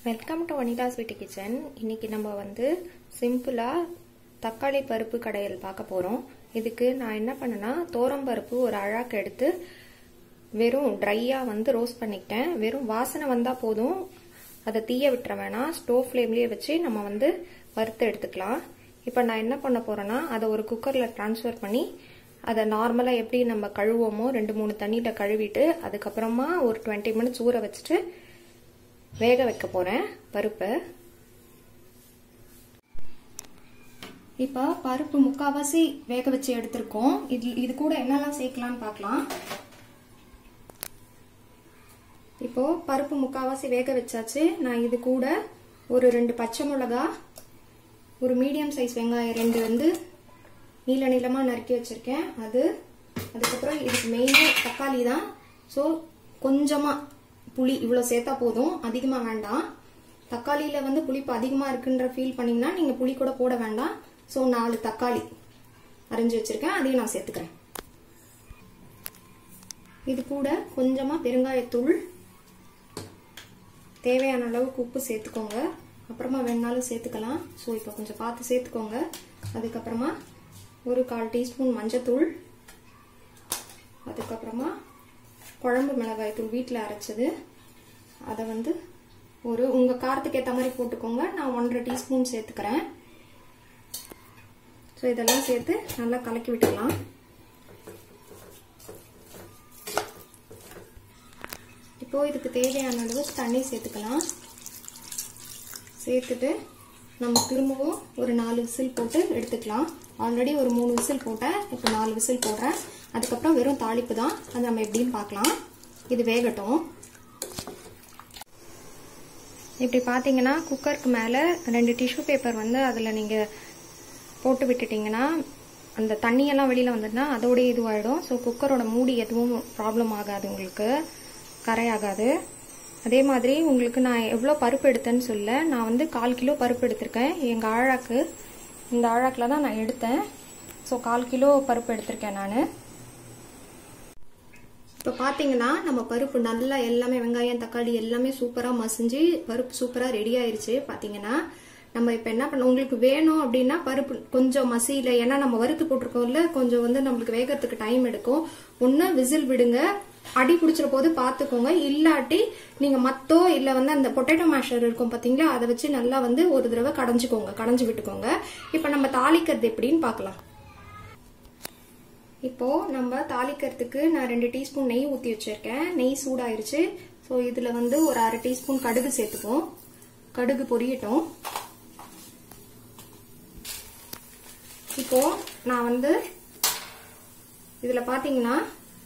welcome to Vanitha's வீட்டு kitchen இன்னைக்கு நம்ம வந்து சிம்பிளாக தக்காளி பருப்பு கடையல் பார்க்க போகிறோம் இதுக்கு நான் என்ன பண்ணேன்னா தோரம் பருப்பு ஒரு அழாக்கு எடுத்து வெறும் ட்ரையாக வந்து ரோஸ்ட் பண்ணிக்கிட்டேன் வெறும் வாசனை வந்தால் போதும் அதை தீய விட்டுற வேணாம் ஸ்டோவ் ஃப்ளேம்லேயே வச்சு நம்ம வந்து வறுத்து எடுத்துக்கலாம் இப்போ நான் என்ன பண்ண போகிறேன்னா அதை ஒரு குக்கரில் ட்ரான்ஸ்ஃபர் பண்ணி அதை நார்மலாக எப்படி நம்ம கழுவோமோ ரெண்டு மூணு தண்ணியில் கழுவிட்டு அதுக்கப்புறமா ஒரு டுவெண்ட்டி மினிட்ஸ் ஊற வச்சுட்டு வேக வைக்க போகிறேன் பருப்பை இப்போ பருப்பு முக்கால்வாசி வேக வச்சு எடுத்திருக்கோம் இது இது கூட என்னெல்லாம் சேர்க்கலான்னு பார்க்கலாம் இப்போ பருப்பு முக்கால்வாசி வேக வச்சாச்சு நான் இது கூட ஒரு ரெண்டு பச்சை மிளகா ஒரு மீடியம் சைஸ் வெங்காயம் ரெண்டு வந்து நீள நீளமாக நறுக்கி வச்சுருக்கேன் அது அதுக்கப்புறம் இதுக்கு மெயினாக தக்காளி தான் ஸோ கொஞ்சமாக புளி இவ்வளோ சேர்த்தா போதும் அதிகமாக வேண்டாம் தக்காளியில் வந்து புளிப்பு அதிகமாக இருக்குன்ற ஃபீல் பண்ணிங்கன்னா நீங்கள் புளி கூட போட வேண்டாம் ஸோ நாலு தக்காளி அரைஞ்சி வச்சுருக்கேன் அதையும் நான் சேர்த்துக்கிறேன் இது கூட கொஞ்சமாக பெருங்காயத்தூள் தேவையான அளவுக்கு உப்பு சேர்த்துக்கோங்க அப்புறமா வேணாலும் சேர்த்துக்கலாம் ஸோ இப்போ கொஞ்சம் பார்த்து சேர்த்துக்கோங்க அதுக்கப்புறமா ஒரு கால் டீஸ்பூன் மஞ்சத்தூள் அதுக்கப்புறமா குழம்பு மிளகாய் தூள் வீட்டில் அரைச்சது அதை வந்து ஒரு உங்கள் காரத்துக்கு ஏற்ற மாதிரி போட்டுக்கோங்க நான் ஒன்றரை டீஸ்பூன் சேர்த்துக்கிறேன் ஸோ இதெல்லாம் சேர்த்து நல்லா கலக்கி விட்டுக்கலாம் இப்போ இதுக்கு தேவையான அளவு தண்ணி சேர்த்துக்கலாம் சேர்த்துட்டு நம்ம திரும்பவும் ஒரு நாலு விசில் போட்டு எடுத்துக்கலாம் ஆல்ரெடி ஒரு மூணு விசில் போட்டேன் இப்போ நாலு விசில் போடுறேன் அதுக்கப்புறம் வெறும் தாளிப்பு தான் அது நம்ம எப்படின்னு பார்க்கலாம் இது வேகட்டும் இப்படி பார்த்தீங்கன்னா குக்கருக்கு மேலே ரெண்டு டிஷ்யூ பேப்பர் வந்து அதில் நீங்கள் போட்டு விட்டுட்டிங்கன்னா அந்த தண்ணியெல்லாம் வெளியில் வந்துட்டுனா அதோடய இதுவாகிடும் ஸோ குக்கரோட மூடி எதுவும் ப்ராப்ளம் ஆகாது உங்களுக்கு கரையாகாது அதே மாதிரி உங்களுக்கு நான் எவ்வளோ பருப்பு எடுத்தேன்னு சொல்ல நான் வந்து கால் கிலோ பருப்பு எடுத்திருக்கேன் எங்கள் ஆழாக்கு இந்த ஆழாக்கில் தான் நான் எடுத்தேன் ஸோ கால் கிலோ பருப்பு எடுத்திருக்கேன் நான் இப்போ பார்த்தீங்கன்னா நம்ம பருப்பு நல்லா எல்லாமே வெங்காயம் தக்காளி எல்லாமே சூப்பராக மசிஞ்சு பருப்பு சூப்பராக ரெடி ஆயிருச்சு பார்த்தீங்கன்னா நம்ம இப்போ என்ன பண்ண உங்களுக்கு வேணும் அப்படின்னா பருப்பு கொஞ்சம் மசியில் ஏன்னா நம்ம வறுத்து போட்டிருக்கோம்ல கொஞ்சம் வந்து நம்மளுக்கு வேகிறதுக்கு டைம் எடுக்கும் ஒன்று விசில் விடுங்க அடி பிடிச்சிற போது பார்த்துக்கோங்க இல்லாட்டி நீங்க மத்தோ இல்ல வந்து அந்த பொட்டேட்டோ மேஷர் இருக்கும் பாத்தீங்களா அதை வச்சு நல்லா வந்து ஒரு தடவை கடைஞ்சுக்கோங்க கடைஞ்சு விட்டுக்கோங்க இப்போ நம்ம தாளிக்கிறது எப்படின்னு பார்க்கலாம் இப்போ நம்ம தாளிக்கிறதுக்கு நான் ரெண்டு டீஸ்பூன் நெய் ஊற்றி வச்சிருக்கேன் நெய் சூடாயிருச்சு ஸோ இதுல வந்து ஒரு அரை டீஸ்பூன் கடுகு சேர்த்துப்போம் கடுகு பொரியட்டும் இப்போ நான் வந்து இதுல பாத்தீங்கன்னா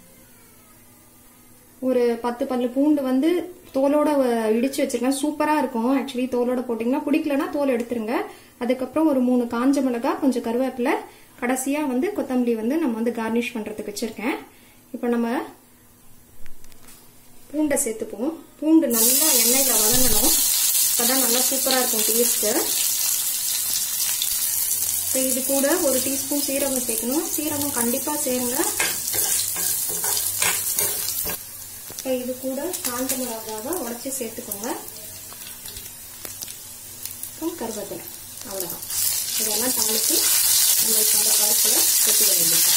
ஒரு பத்து பல்லு பூண்டு வந்து தோலோட இடிச்சு வச்சிருக்கேன் சூப்பரா இருக்கும் ஆக்சுவலி தோலோட போட்டீங்கன்னா பிடிக்கலன்னா தோல் எடுத்துருங்க அதுக்கப்புறம் ஒரு மூணு காஞ்ச மிளகா கொஞ்சம் கருவேப்பிலை கடைசியா வந்து கொத்தமல்லி வந்து நம்ம வந்து கார்னிஷ் பண்றதுக்கு வச்சிருக்கேன் இப்போ நம்ம பூண்டை சேர்த்துப்போம் பூண்டு நல்லா எண்ணெயில வதங்கணும் அப்பதான் நல்லா சூப்பரா இருக்கும் டேஸ்ட் இது கூட ஒரு டீஸ்பூன் சீரகம் சேர்க்கணும் சீரகம் கண்டிப்பா சேருங்க இது கூட காஞ்ச மிளகாவை உடச்சி சேர்த்துக்கோங்க அப்புறம் கருவேப்பிலை அவ்வளோதான் இதெல்லாம் தாளித்து நம்ம இப்போ அந்த பருப்பில் கொட்டிட வேண்டியது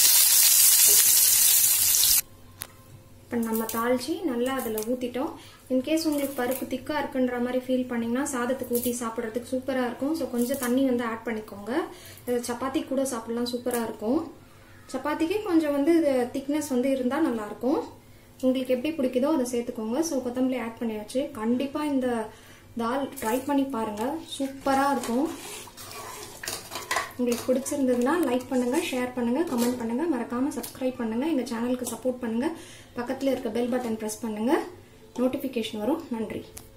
இப்போ நம்ம தாளித்து நல்லா அதில் ஊற்றிட்டோம் இன்கேஸ் உங்களுக்கு பருப்பு திக்காக இருக்குன்ற மாதிரி ஃபீல் பண்ணிங்கன்னா சாதத்துக்கு ஊற்றி சாப்பிட்றதுக்கு சூப்பராக இருக்கும் ஸோ கொஞ்சம் தண்ணி வந்து ஆட் பண்ணிக்கோங்க சப்பாத்தி கூட சாப்பிட்லாம் சூப்பராக இருக்கும் சப்பாத்திக்கு கொஞ்சம் வந்து திக்னஸ் வந்து இருந்தால் நல்லாயிருக்கும் உங்களுக்கு எப்படி பிடிக்குதோ அதை சேர்த்துக்கோங்க ஸோ கொத்தமல்லி ஆட் பண்ணியாச்சு கண்டிப்பாக இந்த தால் ட்ரை பண்ணி பாருங்கள் சூப்பராக இருக்கும் உங்களுக்கு பிடிச்சிருந்ததுன்னா லைக் பண்ணுங்கள் ஷேர் பண்ணுங்கள் கமெண்ட் பண்ணுங்கள் மறக்காமல் சப்ஸ்கிரைப் பண்ணுங்கள் எங்கள் சேனலுக்கு சப்போர்ட் பண்ணுங்கள் பக்கத்தில் இருக்க பெல் பட்டன் ப்ரெஸ் பண்ணுங்கள் நோட்டிஃபிகேஷன் வரும் நன்றி